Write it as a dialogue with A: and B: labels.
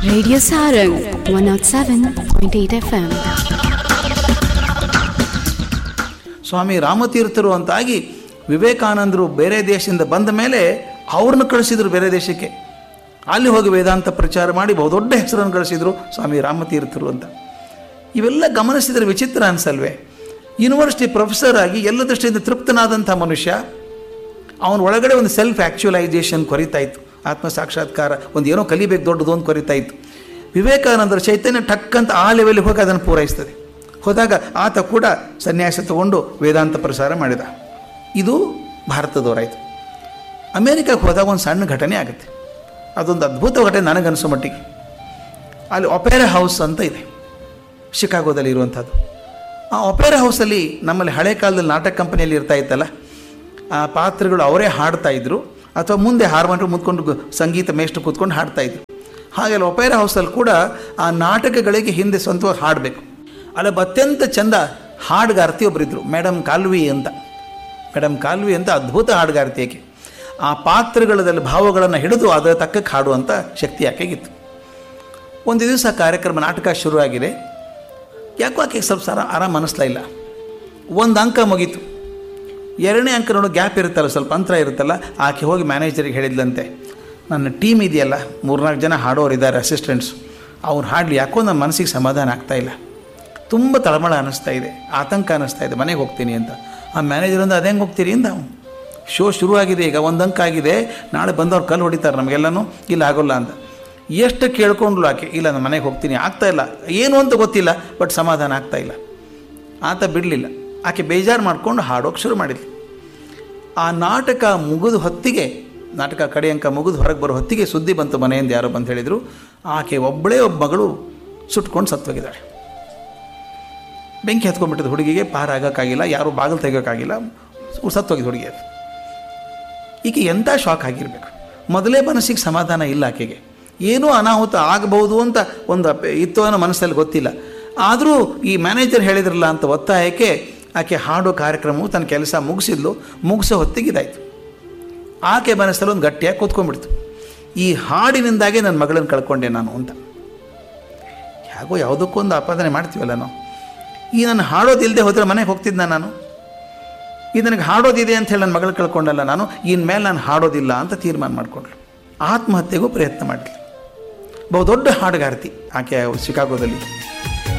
A: Radio Sarang 107.8 FM.
B: ಸ್ವಾಮಿ ರಾಮತೀರ್ಥರು ಅಂತಾಗಿ ವಿವೇಕಾನಂದರು ಬೇರೆ ದೇಶದಿಂದ ಬಂದ ಮೇಲೆ ಅವ್ರನ್ನ ಕಳಿಸಿದ್ರು ಬೇರೆ ದೇಶಕ್ಕೆ ಅಲ್ಲಿ ಹೋಗಿ ವೇದಾಂತ ಪ್ರಚಾರ ಮಾಡಿ ಬಹುದೊಡ್ಡ ಹೆಸರನ್ನು ಗಳಿಸಿದ್ರು ಸ್ವಾಮಿ ರಾಮತೀರ್ಥರು ಅಂತ ಇವೆಲ್ಲ ಗಮನಿಸಿದರೆ ವಿಚಿತ್ರ ಅನ್ಸಲ್ವೇ ಯೂನಿವರ್ಸಿಟಿ ಪ್ರೊಫೆಸರ್ ಆಗಿ ಎಲ್ಲ ದೃಷ್ಟಿಯಿಂದ ತೃಪ್ತನಾದಂಥ ಮನುಷ್ಯ ಅವನ ಒಳಗಡೆ ಒಂದು ಸೆಲ್ಫ್ ಆ್ಯಕ್ಚುಲೈಸೇಷನ್ ಕೊರಿತಾ ಇತ್ತು ಆತ್ಮ ಸಾಕ್ಷಾತ್ಕಾರ ಒಂದು ಏನೋ ಕಲಿಬೇಕು ದೊಡ್ಡದು ಅಂತ ಕೊರಿತಾ ಇತ್ತು ವಿವೇಕಾನಂದರ ಚೈತನ್ಯ ಟಕ್ಕಂತ ಆ ಲೆವೆಲ್ಗೆ ಹೋಗಿ ಅದನ್ನು ಪೂರೈಸ್ತದೆ ಹೋದಾಗ ಆತ ಕೂಡ ಸನ್ಯಾಸ ತಗೊಂಡು ವೇದಾಂತ ಪ್ರಸಾರ ಮಾಡಿದ ಇದು ಭಾರತದವರಾಯಿತು ಅಮೇರಿಕಕ್ಕೆ ಹೋದಾಗ ಒಂದು ಸಣ್ಣ ಘಟನೆ ಆಗುತ್ತೆ ಅದೊಂದು ಅದ್ಭುತ ಘಟನೆ ನನಗನ್ಸೋ ಮಟ್ಟಿಗೆ ಅಲ್ಲಿ ಒಪೇರಾ ಹೌಸ್ ಅಂತ ಇದೆ ಶಿಕಾಗೋದಲ್ಲಿ ಇರುವಂಥದ್ದು ಆ ಒಪೇರಾ ಹೌಸಲ್ಲಿ ನಮ್ಮಲ್ಲಿ ಹಳೆ ಕಾಲದಲ್ಲಿ ನಾಟಕ ಕಂಪನಿಯಲ್ಲಿ ಇರ್ತಾ ಇತ್ತಲ್ಲ ಆ ಪಾತ್ರಗಳು ಅವರೇ ಹಾಡ್ತಾ ಇದ್ರು ಅಥವಾ ಮುಂದೆ ಹಾರ್ಮೋನಿಯಂ ಮುದ್ಕೊಂಡು ಗ- ಸಂಗೀತ ಮೇಷ್ಟು ಕೂತ್ಕೊಂಡು ಹಾಡ್ತಾ ಇದ್ರು ಹಾಗೆ ಅಲ್ಲಿ ಒಪೇರಾ ಹೌಸಲ್ಲಿ ಕೂಡ ಆ ನಾಟಕಗಳಿಗೆ ಹಿಂದೆ ಸ್ವಂತವಾಗಿ ಹಾಡಬೇಕು ಅಲ್ಲಿ ಒಬ್ಬ ಅತ್ಯಂತ ಚಂದ ಹಾಡುಗಾರ್ತಿ ಒಬ್ಬರಿದ್ದರು ಮೇಡಮ್ ಕಾಲ್ವಿ ಅಂತ ಮೇಡಮ್ ಕಾಲ್ವಿ ಅಂತ ಅದ್ಭುತ ಹಾಡುಗಾರ್ತಿ ಆಕೆ ಆ ಪಾತ್ರಗಳದಲ್ಲಿ ಭಾವಗಳನ್ನು ಹಿಡಿದು ಅದರ ತಕ್ಕಕ್ಕೆ ಹಾಡುವಂಥ ಶಕ್ತಿ ಆಕೆಗಿತ್ತು ಒಂದು ದಿವಸ ಕಾರ್ಯಕ್ರಮ ನಾಟಕ ಶುರುವಾಗಿದೆ ಯಾಕೋ ಆಕೆಗೆ ಸ್ವಲ್ಪ ಸರ ಆರಾಮ ಅನ್ನಿಸ್ತಾ ಇಲ್ಲ ಒಂದು ಅಂಕ ಮುಗೀತು ಎರಡನೇ ಅಂಕ ನೋಡು ಗ್ಯಾಪ್ ಇರುತ್ತಲ್ಲ ಸ್ವಲ್ಪ ಅಂತರ ಇರುತ್ತಲ್ಲ ಆಕೆ ಹೋಗಿ ಮ್ಯಾನೇಜರಿಗೆ ಹೇಳಿದ್ಲಂತೆ ನನ್ನ ಟೀಮ್ ಇದೆಯಲ್ಲ ಮೂರ್ನಾಲ್ಕು ಜನ ಹಾಡೋರು ಇದ್ದಾರೆ ಅಸಿಸ್ಟೆಂಟ್ಸ್ ಅವ್ರು ಹಾಡಲಿ ಯಾಕೋ ನನ್ನ ಮನಸ್ಸಿಗೆ ಸಮಾಧಾನ ಆಗ್ತಾ ಇಲ್ಲ ತುಂಬ ತಳಮಳ ಅನ್ನಿಸ್ತಾ ಇದೆ ಆತಂಕ ಅನ್ನಿಸ್ತಾ ಇದೆ ಮನೆಗೆ ಹೋಗ್ತೀನಿ ಅಂತ ಆ ಮ್ಯಾನೇಜರ್ ಅಂದ್ರೆ ಅದೇ ಹೋಗ್ತೀರಿ ಅಂತ ಅವ್ನು ಶೋ ಶುರುವಾಗಿದೆ ಈಗ ಒಂದು ಅಂಕ ಆಗಿದೆ ನಾಳೆ ಬಂದವ್ರು ಕಲ್ಲು ಹೊಡಿತಾರೆ ನಮಗೆಲ್ಲನೂ ಇಲ್ಲ ಆಗೋಲ್ಲ ಅಂತ ಎಷ್ಟು ಕೇಳ್ಕೊಂಡ್ಲು ಆಕೆ ಇಲ್ಲ ನಾನು ಮನೆಗೆ ಹೋಗ್ತೀನಿ ಆಗ್ತಾ ಇಲ್ಲ ಏನು ಅಂತ ಗೊತ್ತಿಲ್ಲ ಬಟ್ ಸಮಾಧಾನ ಆಗ್ತಾ ಇಲ್ಲ ಆತ ಬಿಡಲಿಲ್ಲ ಆಕೆ ಬೇಜಾರು ಮಾಡಿಕೊಂಡು ಹಾಡೋಕೆ ಶುರು ಮಾಡಿದ್ಲು ಆ ನಾಟಕ ಮುಗಿದ ಹೊತ್ತಿಗೆ ನಾಟಕ ಕಡೆ ಅಂಕ ಮುಗಿದು ಹೊರಗೆ ಬರೋ ಹೊತ್ತಿಗೆ ಸುದ್ದಿ ಬಂತು ಮನೆಯಿಂದ ಯಾರೋ ಬಂದು ಹೇಳಿದರು ಆಕೆ ಒಬ್ಬಳೇ ಒಬ್ಬ ಮಗಳು ಸುಟ್ಕೊಂಡು ಸತ್ತೋಗಿದ್ದಾಳೆ ಬೆಂಕಿ ಹತ್ಕೊಂಡ್ಬಿಟ್ಟಿದ್ದು ಹುಡುಗಿಗೆ ಪಾರ ಆಗೋಕ್ಕಾಗಿಲ್ಲ ಯಾರೂ ಬಾಗಿಲು ತೆಗೋಕ್ಕಾಗಿಲ್ಲ ಸತ್ತೋಗಿದ್ದು ಹುಡುಗಿ ಅದು ಈಕೆ ಎಂಥ ಶಾಕ್ ಆಗಿರಬೇಕು ಮೊದಲೇ ಮನಸ್ಸಿಗೆ ಸಮಾಧಾನ ಇಲ್ಲ ಆಕೆಗೆ ಏನೂ ಅನಾಹುತ ಆಗಬಹುದು ಅಂತ ಒಂದು ಅಪೆ- ಇತ್ತು ಅನ್ನೋ ಮನಸ್ಸಲ್ಲಿ ಗೊತ್ತಿಲ್ಲ ಆದರೂ ಈ ಮ್ಯಾನೇಜರ್ ಹೇಳಿದ್ರಲ್ಲ ಅಂತ ಒತ್ತಾಯಕ್ಕೆ ಆಕೆ ಹಾಡೋ ಕಾರ್ಯಕ್ರಮವು ತನ್ನ ಕೆಲಸ ಮುಗಿಸಿದ್ಲು ಮುಗಿಸೋ ಹೊತ್ತಿಗೆ ಇದಾಯಿತು ಆಕೆ ಮನಸ್ಸಲ್ಲಿ ಒಂದು ಗಟ್ಟಿಯಾಗಿ ಕೂತ್ಕೊಂಡ್ಬಿಡ್ತು ಈ ಹಾಡಿನಿಂದಾಗೆ ನನ್ನ ಮಗಳನ್ನು ಕಳ್ಕೊಂಡೆ ನಾನು ಅಂತ ಹೇಗೋ ಯಾವುದಕ್ಕೊಂದು ಆಪಾದನೆ ಮಾಡ್ತೀವಲ್ಲ ನಾವು ಈ ನಾನು ಹಾಡೋದಿಲ್ಲದೆ ಹೋದರೆ ಮನೆಗೆ ಹೋಗ್ತಿದ್ದ ನಾನು ಈ ನನಗೆ ಹಾಡೋದಿದೆ ಅಂತ ಹೇಳಿ ನನ್ನ ಮಗಳು ಕಳ್ಕೊಂಡಲ್ಲ ನಾನು ಇನ್ಮೇಲೆ ನಾನು ಹಾಡೋದಿಲ್ಲ ಅಂತ ತೀರ್ಮಾನ ಮಾಡಿಕೊಂಡ್ಳು ಆತ್ಮಹತ್ಯೆಗೂ ಪ್ರಯತ್ನ ಮಾಡಿದ್ಲು ಬಹುದೊಡ್ಡ ಹಾಡುಗಾರ್ತಿ ಆಕೆ ಶಿಕಾಗೋದಲ್ಲಿ